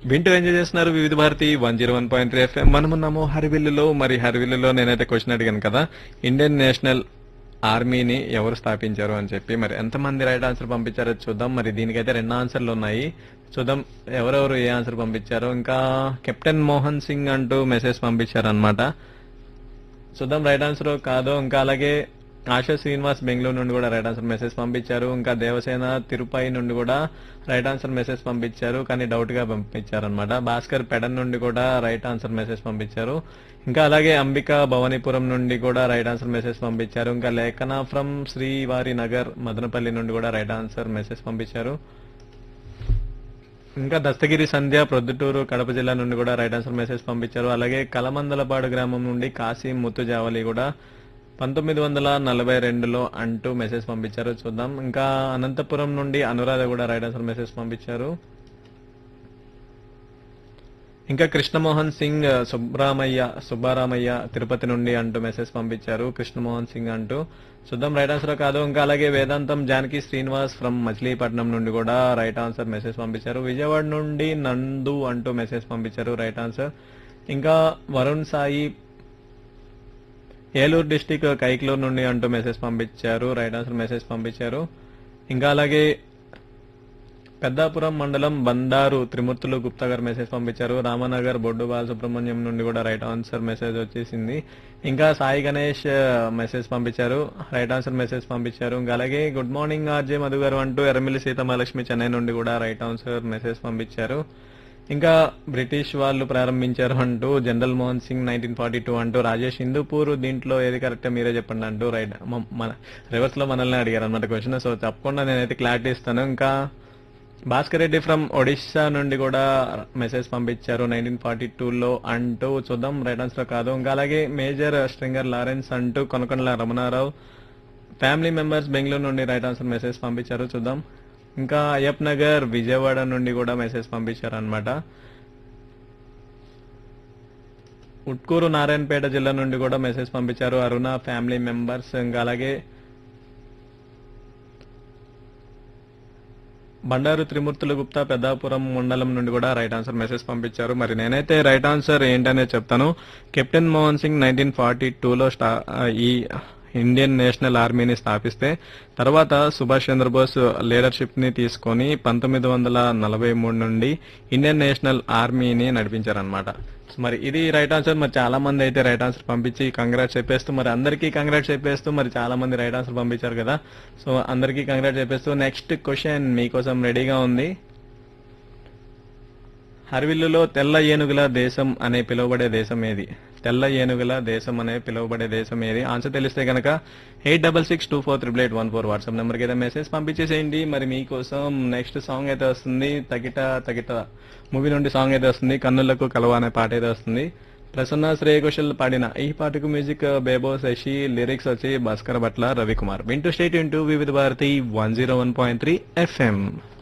వింటూ ఎంజాయ్ చేస్తున్నారు Vividh Bharati one zero one point three FM మనమున్నాము హరివిల్లులో మరి హరివిల్లులో నేనైతే క్వశ్చన్ అడిగాను కదా ఇండియన్ నేషనల్ ఆర్మీని ఎవరు స్థాపించారు అని చెప్పి మరి ఎంతమంది రైట్ ఆన్సర్ పంపించారో చూద్దాం మరి దీనికైతే రెండు ఆన్సర్లు ఉన్నాయి చూద్దాం ఎవరెవరు ఏ ఆన్సర్ పంపించారో ఇంకా కెప్టెన్ మోహన్ సింగ్ అంటూ మెసేజ్ పంపించారు అనమాట చూద్దాం రైట్ ఆన్సర్ కాదో ఇంకా అలాగే ఆశా శ్రీనివాస్ బెంగళూరు నుండి కూడా రైట్ ఆన్సర్ మెసేజ్ పంపించారు ఇంకా దేవసేన తిరుపతి నుండి కూడా రైట్ ఆన్సర్ మెసేజ్ పంపించారు కానీ డౌట్ గా పంపించారు అనమాట భాస్కర్ పెడన్ నుండి కూడా రైట్ ఆన్సర్ మెసేజ్ పంపించారు ఇంకా అలాగే అంబిక భవానీపురం నుండి కూడా రైట్ ఆన్సర్ మెసేజ్ పంపించారు ఇంకా లేఖన ఫ్రమ్ శ్రీవారి నగర్ మదనపల్లి నుండి కూడా రైట్ ఆన్సర్ మెసేజ్ పంపించారు ఇంకా దస్తగిరి సంధ్య ప్రొద్దుటూరు కడప జిల్లా నుండి కూడా రైట్ ఆన్సర్ మెసేజ్ పంపించారు అలాగే కలమందలపాడు గ్రామం నుండి కాశీ ముత్తుజావలి కూడా పంతొమ్మిది వందల నలభై రెండులో అంటూ మెసేజ్ పంపించారు చూద్దాం ఇంకా అనంతపురం నుండి అనురాధ కూడా రైట్ ఆన్సర్ మెసేజ్ పంపించారు ఇంకా కృష్ణమోహన్ సింగ్ సుబ్రామయ్య సుబ్బారామయ్య తిరుపతి నుండి అంటూ మెసేజ్ పంపించారు కృష్ణమోహన్ సింగ్ అంటూ చూద్దాం రైట్ ఆన్సర్ కాదు ఇంకా అలాగే వేదాంతం జానకి శ్రీనివాస్ ఫ్రమ్ మచిలీపట్నం నుండి కూడా రైట్ ఆన్సర్ మెసేజ్ పంపించారు విజయవాడ నుండి నందు అంటూ మెసేజ్ పంపించారు రైట్ ఆన్సర్ ఇంకా వరుణ్ సాయి ఏలూరు డిస్టిక్ కైక్లూరు నుండి అంటూ మెసేజ్ పంపించారు రైట్ ఆన్సర్ మెసేజ్ పంపించారు ఇంకా అలాగే పెద్దాపురం మండలం బండారు త్రిమూర్తులు గుప్తా గారు మెసేజ్ పంపించారు రామనగర్ బొడ్డు బాలసుబ్రహ్మణ్యం నుండి కూడా రైట్ ఆన్సర్ మెసేజ్ వచ్చేసింది ఇంకా సాయి గణేష్ మెసేజ్ పంపించారు రైట్ ఆన్సర్ మెసేజ్ పంపించారు ఇంకా అలాగే గుడ్ మార్నింగ్ ఆర్జే మధు గారు అంటూ ఎర్రమిల్లి సీతమహాలక్ష్మి చెన్నై నుండి కూడా రైట్ ఆన్సర్ మెసేజ్ పంపించారు ఇంకా బ్రిటిష్ వాళ్ళు ప్రారంభించారు అంటూ general Mohan Singh nineteen forty two అంటూ రాజేష్ హిందూపూర్ దీంట్లో ఏది కరెక్ట్ మీరే చెప్పండి అంటూ రైట్ మ- మన రివర్స్ లో మనల్ని అడిగారు అనమాట క్వశ్చన్ సో తప్పకుండా నేనైతే క్లారిటీ ఇస్తాను ఇంకా భాస్కర్ రెడ్డి ఫ్రమ్ ఒడిశా నుండి కూడా మెసేజ్ పంపించారు నైన్టీన్ ఫార్టీ లో అంటూ చూద్దాం రైట్ ఆన్సర్ కాదు ఇంకా అలాగే మేజర్ స్ట్రింగర్ లారెన్స్ అంటూ కొనకొండల రమణారావు ఫ్యామిలీ మెంబర్స్ బెంగళూరు నుండి రైట్ ఆన్సర్ మెసేజ్ పంపించారు చూద్దాం ఇంకా అయ్యప్ నగర్ విజయవాడ నుండి కూడా మెసేజ్ పంపించారు అనమాట ఉట్కూరు నారాయణపేట జిల్లా నుండి కూడా మెసేజ్ పంపించారు అరుణ ఫ్యామిలీ మెంబర్స్ ఇంకా అలాగే బండారు త్రిమూర్తులు గుప్తా పెద్దాపురం మండలం నుండి కూడా రైట్ ఆన్సర్ మెసేజ్ పంపించారు మరి నేనైతే రైట్ ఆన్సర్ ఏంటనే చెప్తాను captain Mohan Singh nineteen forty టూలో స్టా ఈ ఇండియన్ నేషనల్ ఆర్మీని స్థాపిస్తే తర్వాత సుభాష్ చంద్రబోస్ లీడర్షిప్ ని తీసుకొని పంతొమ్మిది వందల నలభై మూడు నుండి ఇండియన్ నేషనల్ ఆర్మీని నడిపించారనమాట మరి ఇది రైట్ ఆన్సర్ మరి చాలా మంది అయితే రైట్ ఆన్సర్ పంపించి కంగ్రాట్స్ చెప్పేస్తూ మరి అందరికీ కంగ్రాట్స్ చెప్పేస్తూ మరి చాలా మంది రైట్ ఆన్సర్ పంపించారు కదా సో అందరికీ కంగ్రాట్స్ చెప్పేస్తూ నెక్స్ట్ క్వశ్చన్ మీకోసం రెడీగా ఉంది హర్విల్లులో తెల్ల ఏనుగుల దేశం అనే పిలువబడే దేశం ఏది తెల్ల ఏనుగుల దేశం అనే పిలువబడే దేశం ఏది ఆన్సర్ తెలిస్తే కనుక eight double six two four triple eight one four WhatsApp నెంబర్కి అయితే మెసేజ్ పంపించేసేయండి మరి మీకోసం నెక్స్ట్ సాంగ్ అయితే వస్తుంది తగిట తగిట మూవీ నుండి సాంగ్ అయితే వస్తుంది కన్నులకు కలవ అనే పాట అయితే వస్తుంది ప్రసన్న శ్రేయ ఘోషల్ పాడిన ఈ పాటకు మ్యూజిక్ బేబో శశి లిరిక్స్ వచ్చి భాస్కర్ భట్ల రవికుమార్ వింటూ stay tuned to Vividh Bharati one zero one point three FM